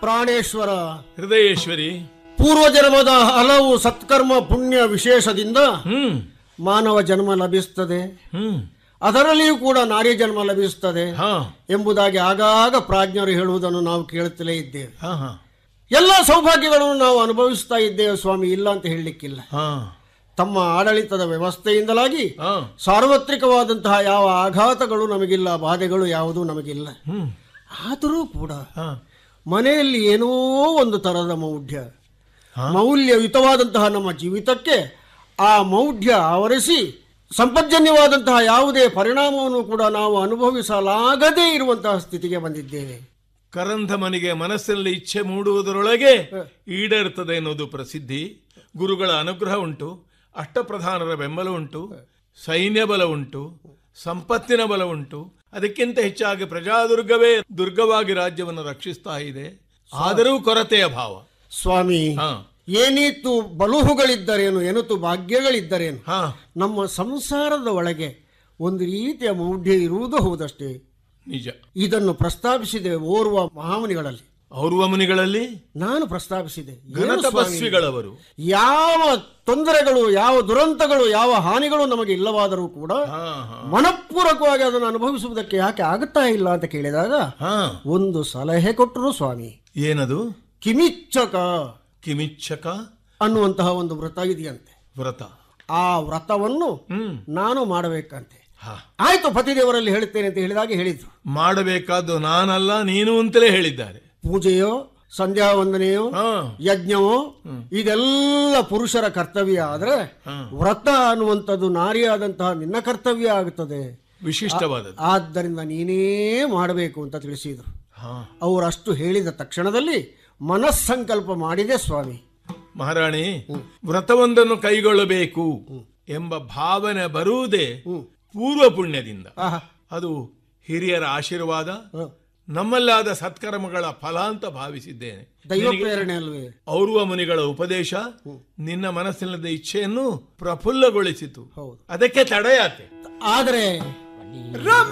ಪ್ರಾಣೇಶ್ವರ ಹೃದಯೇಶ್ವರಿ ಪೂರ್ವಜನ್ಮದ ಹಲವು ಸತ್ಕರ್ಮ ಪುಣ್ಯ ವಿಶೇಷದಿಂದ ಹ್ಮ್ ಮಾನವ ಜನ್ಮ ಲಭಿಸ್ತದೆ ಹ್ಮ್ ಅದರಲ್ಲಿಯೂ ಕೂಡ ನಾರಿ ಜನ್ಮ ಲಭಿಸ್ತದೆ ಹಾ ಎಂಬುದಾಗಿ ಆಗಾಗ ಪ್ರಾಜ್ಞರು ಹೇಳುವುದನ್ನು ನಾವು ಕೇಳುತ್ತಲೇ ಇದ್ದೇವೆ ಹಾ ಹಾ ಎಲ್ಲ ಸೌಭಾಗ್ಯಗಳನ್ನು ನಾವು ಅನುಭವಿಸ್ತಾ ಇದ್ದೇವೆ ಸ್ವಾಮಿ ಇಲ್ಲ ಅಂತ ಹೇಳಲಿಕ್ಕಿಲ್ಲ ಹಾ ತಮ್ಮ ಆಡಳಿತದ ವ್ಯವಸ್ಥೆಯಿಂದಲಾಗಿ ಹಾ ಸಾರ್ವತ್ರಿಕವಾದಂತಹ ಯಾವ ಆಘಾತಗಳು ನಮಗಿಲ್ಲ ಬಾಧೆಗಳು ಯಾವುದೂ ನಮಗಿಲ್ಲ ಹ್ಮ್ ಆದರೂ ಕೂಡ ಹಾ ಮನೆಯಲ್ಲಿ ಏನೋ ಒಂದು ತರದ ಮೌಢ್ಯ ಹಾ? ಮೌಲ್ಯಯುತವಾದಂತಹ ನಮ್ಮ ಜೀವಿತಕ್ಕೆ ಆ ಮೌಢ್ಯ ಆವರಿಸಿ ಸಂಪಜ್ಜನ್ಯವಾದಂತಹ ಯಾವುದೇ ಪರಿಣಾಮವನ್ನು ಕೂಡ ನಾವು ಅನುಭವಿಸಲಾಗದೇ ಇರುವಂತಹ ಸ್ಥಿತಿಗೆ ಬಂದಿದ್ದೇವೆ ಕರಂಧಮನಿಗೆ ಮನಸ್ಸಿನಲ್ಲಿ ಇಚ್ಛೆ ಮೂಡುವುದರೊಳಗೆ ಈಡೇರ್ತದೆ ಎನ್ನುವುದು ಪ್ರಸಿದ್ಧಿ ಗುರುಗಳ ಅನುಗ್ರಹ ಉಂಟು ಅಷ್ಟಪ್ರಧಾನರ ಬೆಂಬಲ ಉಂಟು ಸೈನ್ಯ ಬಲ ಉಂಟು ಸಂಪತ್ತಿನ ಬಲ ಉಂಟು ಅದಕ್ಕಿಂತ ಹೆಚ್ಚಾಗಿ ಪ್ರಜಾದುರ್ಗವೇ ದುರ್ಗವಾಗಿ ರಾಜ್ಯವನ್ನು ರಕ್ಷಿಸ್ತಾ ಇದೆ ಆದರೂ ಕೊರತೆಯ ಭಾವ ಸ್ವಾಮಿ ಹಾ ಏನಿತ್ತು ಬಲುಹುಗಳಿದ್ದರೇನು ಏನಿತ್ತು ಭಾಗ್ಯಗಳಿದ್ದರೇನು ಹಾ ನಮ್ಮ ಸಂಸಾರದ ಒಳಗೆ ಒಂದು ರೀತಿಯ ಮೌಢ್ಯ ಇರುವುದು ಹೌದಷ್ಟೇ ನಿಜ ಇದನ್ನು ಪ್ರಸ್ತಾಪಿಸಿದೆ ಓರ್ವ ಮಹಾಮುನಿಗಳಲ್ಲಿ ಔರ್ವ ಮುನಿಗಳಲ್ಲಿ ನಾನು ಪ್ರಸ್ತಾಪಿಸಿದೆ ಘನ ಏನು ಸ್ವಾಮಿ? ತಪಸ್ವಿಗಳವರು ಯಾವ ತೊಂದರೆಗಳು ಯಾವ ದುರಂತಗಳು ಯಾವ ಹಾನಿಗಳು ನಮಗೆ ಇಲ್ಲವಾದರೂ ಕೂಡ ಹಾ ಹಾ ಮನಪೂರ್ವಕವಾಗಿ ಅದನ್ನು ಅನುಭವಿಸುವುದಕ್ಕೆ ಯಾಕೆ ಆಗುತ್ತಾ ಇಲ್ಲ ಅಂತ ಕೇಳಿದಾಗ ಹಾ ಒಂದು ಸಲಹೆ ಕೊಟ್ಟರು ಸ್ವಾಮಿ ಏನದು ಕಿಮಿಚ್ಚಕ ಕಿಮಿಚ್ಚಕ ಅನ್ನುವಂತಹ ಒಂದು ವ್ರತ ಇದೆಯಂತೆ ವ್ರತ ಆ ವ್ರತವನ್ನು ಹ್ಮ್ ನಾನು ಮಾಡಬೇಕಂತೆ ಹಾ ಆಯ್ತು ಪತಿದೇವರಲ್ಲಿ ಹೇಳುತ್ತೇನೆ ಅಂತ ಹೇಳಿದಾಗ ಹೇಳಿದ್ರು ಮಾಡಬೇಕಾದ್ದು ನಾನಲ್ಲ ನೀನು ಅಂತಲೇ ಹೇಳಿದ್ದಾರೆ ಪೂಜೆಯೋ ಸಂಧ್ಯಾ ವಂದನೆಯೋ ಹಾ ಯಜ್ಞವೋ ಇದೆಲ್ಲ ಪುರುಷರ ಕರ್ತವ್ಯ ಆದ್ರೆ ಹಾ. ವ್ರತ ಅನ್ನುವಂಥದ್ದು ನಾರಿಯಾದಂತಹ ನಿನ್ನ ಕರ್ತವ್ಯ ಆಗುತ್ತದೆ ವಿಶಿಷ್ಟವಾದದ್ದು ಆದ್ದರಿಂದ ನೀನೇ ಮಾಡಬೇಕು ಅಂತ ತಿಳಿಸಿದರು ಹಾ ಅವರಷ್ಟು ಹೇಳಿದ ತಕ್ಷಣದಲ್ಲಿ ಮನಸ್ಸಂಕಲ್ಪ ಮಾಡಿದೆ ಸ್ವಾಮಿ ಮಹಾರಾಣಿ ವ್ರತವೊಂದನ್ನು ಕೈಗೊಳ್ಳಬೇಕು ಎಂಬ ಭಾವನೆ ಬರುವುದೇ ಪೂರ್ವ ಪುಣ್ಯದಿಂದ ಆಹಾ ಅದು ಹಿರಿಯರ ಆಶೀರ್ವಾದ ಹ. ನಮ್ಮಲ್ಲಾದ ಸತ್ಕರ್ಮಗಳ ಫಲ ಅಂತ ಭಾವಿಸಿದ್ದೇನೆ ದೈವ ಪ್ರೇರಣೆ ಅಲ್ವೇ ಔರ್ವ ಮುನಿಗಳ ಉಪದೇಶ ನಿನ್ನ ಮನಸ್ಸಿನದ ಇಚ್ಛೆಯನ್ನು ಪ್ರಫುಲ್ಲಗೊಳಿಸಿತು ಹೌದು ಅದಕ್ಕೆ ತಡೆಯಾತೆ ಆದರೆ ರಮ